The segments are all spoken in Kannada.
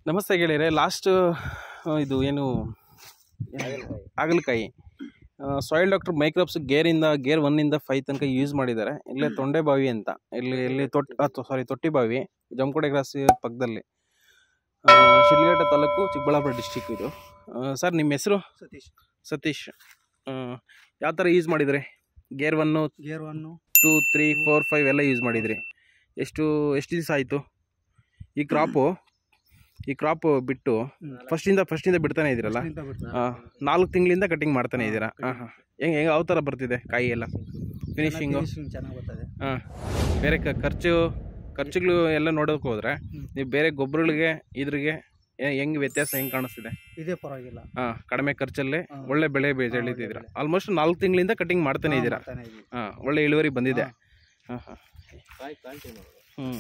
ನಮಸ್ತೆ ಗೆಳೆಯರೆ ಲಾಸ್ಟ್ ಇದು ಏನು ಹಾಗಲಕಾಯಿ ಸಾಯಿಲ್ ಡಾಕ್ಟರ್ ಮೈಕ್ರೋಬ್ಸ್ ಗೇರಿಂದ ಗೇರ್ ಒನ್ನಿಂದ ಫೈವ್ ತನಕ ಯೂಸ್ ಮಾಡಿದ್ದಾರೆ ಇಲ್ಲೇ ತೊಂಡೆ ಬಾವಿ ಅಂತ ಇಲ್ಲಿ ಇಲ್ಲಿ ತೊಟ್ಟಿ ಸಾರಿ ತೊಟ್ಟಿ ಬಾವಿ ಜಮಕೋಟೆ ಕ್ರಾಸ್ ಪಕ್ಕದಲ್ಲಿ ಆ, ಶಿಡ್ಲಘಟ್ಟ ತಾಲೂಕು ಚಿಕ್ಕಬಳ್ಳಾಪುರ ಡಿಸ್ಟಿಕ್ ಇದು ಸರ್ ನಿಮ್ಮ ಹೆಸರು ಸತೀಶ್ ಸತೀಶ್ ಯಾವ ಥರ ಯೂಸ್ ಮಾಡಿದ್ರಿ gear one gear one two three four five ಎಲ್ಲ ಯೂಸ್ ಮಾಡಿದ್ರಿ ಎಷ್ಟು ಎಷ್ಟು ದಿವಸ ಆಯಿತು ಈ ಕ್ರಾಪು ಈ ಕ್ರಾಪ್ ಬಿಟ್ಟು ಫಸ್ಟಿಂದ ಫಸ್ಟಿಂದ ಬಿಡ್ತಾನೆ ಇದ್ದೀರಲ್ಲ ನಾಲ್ಕು ತಿಂಗಳಿಂದ ಕಟಿಂಗ್ ಮಾಡ್ತಾನೆ ಇದ್ದೀರಾ ಹಾಂ ಹಾಂ ಹೆಂಗೆ ಹೆಂಗೆ ಯಾವ ಥರ ಬರ್ತಿದೆ ಕಾಯಿ ಎಲ್ಲ ಫಿನಿಶಿಂಗು ಚೆನ್ನಾಗಿ ಬರ್ತದೆ ಹಾಂ ಬೇರೆ ಕ- ಖರ್ಚು ಖರ್ಚುಗಳು ಎಲ್ಲ ನೋಡೋಕೆ ಹೋದರೆ ಹ್ಮ್. ನೀವು ಬೇರೆ ಗೊಬ್ಬರಗಳಿಗೆ ಇದ್ರಿಗೆ ಹೆ- ಹೆಂಗೆ ವ್ಯತ್ಯಾಸ ಹೆಂಗೆ ಕಾಣಿಸ್ತಿದೆ ಇದೇ ಪರವಾಗಿಲ್ಲ ಹಾಂ ಕಡಿಮೆ ಖರ್ಚಲ್ಲಿ ಹಾ. ಒಳ್ಳೆ ಬೆಳೆ ಹಾ, ಬೆಳೀತಿದ್ದೀರಾ ಒಳ್ಳೆ ಬೆಳೆ. ಆಲ್ಮೋಸ್ಟ್ ನಾಲ್ಕು ತಿಂಗಳಿಂದ ಕಟಿಂಗ್ ಮಾಡ್ತಾನೆ ಹಾ, ಇದ್ದೀರಾ ಮಾಡ್ತಾನೆ ಇದೀವಿ. ಹಾಂ ಒಳ್ಳೆ ಇಳುವರಿ ಬಂದಿದೆ ಹಾ. ಹಾಂ ಹಾಂ ಹ್ಞೂ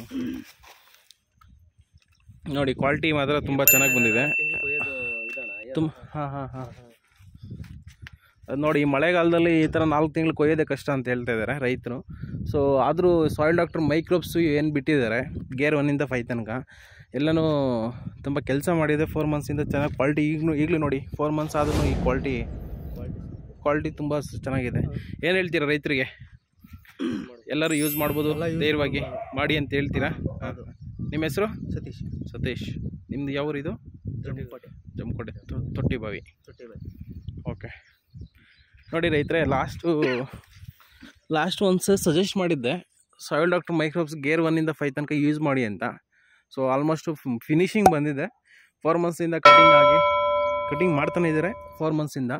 ನೋಡಿ ಕ್ವಾಲಿಟಿ ಮಾತ್ರ ತುಂಬ ಚೆನ್ನಾಗಿ ಬಂದಿದೆ ತುಂಬ ಹಾಂ ಹಾಂ ಹಾಂ ಅದು ನೋಡಿ ಈ ಮಳೆಗಾಲದಲ್ಲಿ ಈ ಥರ ನಾಲ್ಕು ತಿಂಗಳು ಕೊಯ್ಯೋದೇ ಕಷ್ಟ ಅಂತ ಹೇಳ್ತಾ ಇದ್ದಾರೆ ರೈತರು ಸೊ ಆದರೂ ಸಾಯಿಲ್ ಡಾಕ್ಟರ್ ಮೈಕ್ರೋಬ್ಸು ಏನು ಬಿಟ್ಟಿದ್ದಾರೆ ಗೇರ್ ಒನ್ನಿಂದ ಫೈವ್ ತನಕ ಎಲ್ಲನೂ ತುಂಬ ಕೆಲಸ ಮಾಡಿದೆ ಫೋರ್ ಮಂತ್ಸಿಂದ ಚೆನ್ನಾಗಿ ಕ್ವಾಲಿಟಿ ಈಗಲೂ ಈಗಲೂ ನೋಡಿ ಫೋರ್ ಮಂತ್ಸ್ ಆದ್ರೂ ಈ ಕ್ವಾಲಿಟಿ ಕ್ವಾಲಿಟಿ ತುಂಬ ಚೆನ್ನಾಗಿದೆ ಏನು ಹೇಳ್ತೀರಾ ರೈತರಿಗೆ ಎಲ್ಲರೂ ಯೂಸ್ ಮಾಡ್ಬೋದು ಎಲ್ಲ use ಧೈರ್ಯವಾಗಿ ಮಾಡ್ಬೋದು. ಮಾಡಿ ಅಂತ ಹೇಳ್ತೀರಾ ಹೌದು. ನಿಮ್ಮ ಹೆಸರು ಸತೀಶ್ ಸತೀಶ್ ನಿಮ್ದು ಯಾವ ಇದು ಜಮ್ಮಕೋಟೆ ಜಮಕೋಟೆ ತೊಟ್ಟಿ ಬಾವಿ ತೊಟ್ಟಿ ಬಾಯಿ. ಓಕೆ ನೋಡಿ ರೈತರೆ ಲಾಸ್ಟು ಲಾಸ್ಟ್ ಒಂದು ಸಜೆಸ್ಟ್ ಮಾಡಿದ್ದೆ ಸಾಯಿಲ್ ಡಾಕ್ಟರ್ ಮೈಕ್ರೋಬ್ಸ್ ಗೇರ್ ಒನ್ನಿಂದ ಫೈವ್ ತನಕ ಯೂಸ್ ಮಾಡಿ ಅಂತ ಸೊ ಆಲ್ಮೋಸ್ಟ್ ಫಿನಿಶಿಂಗ್ ಬಂದಿದೆ ಫೋರ್ ಮಂತ್ಸಿಂದ ಕಟಿಂಗ್ ಆಗಿ ಕಟಿಂಗ್ ಮಾಡ್ತಾನೆ ಇದ್ದಾರೆ ಫೋರ್ ಮಂತ್ಸಿಂದ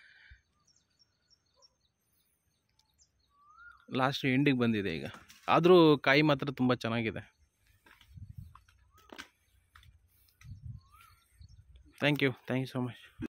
ಲಾಸ್ಟ್ ಎಂಡಿಗೆ ಬಂದಿದೆ ಈಗ ಆದರೂ ಕಾಯಿ ಮಾತ್ರ ತುಂಬ ಚೆನ್ನಾಗಿದೆ thank you thank you so much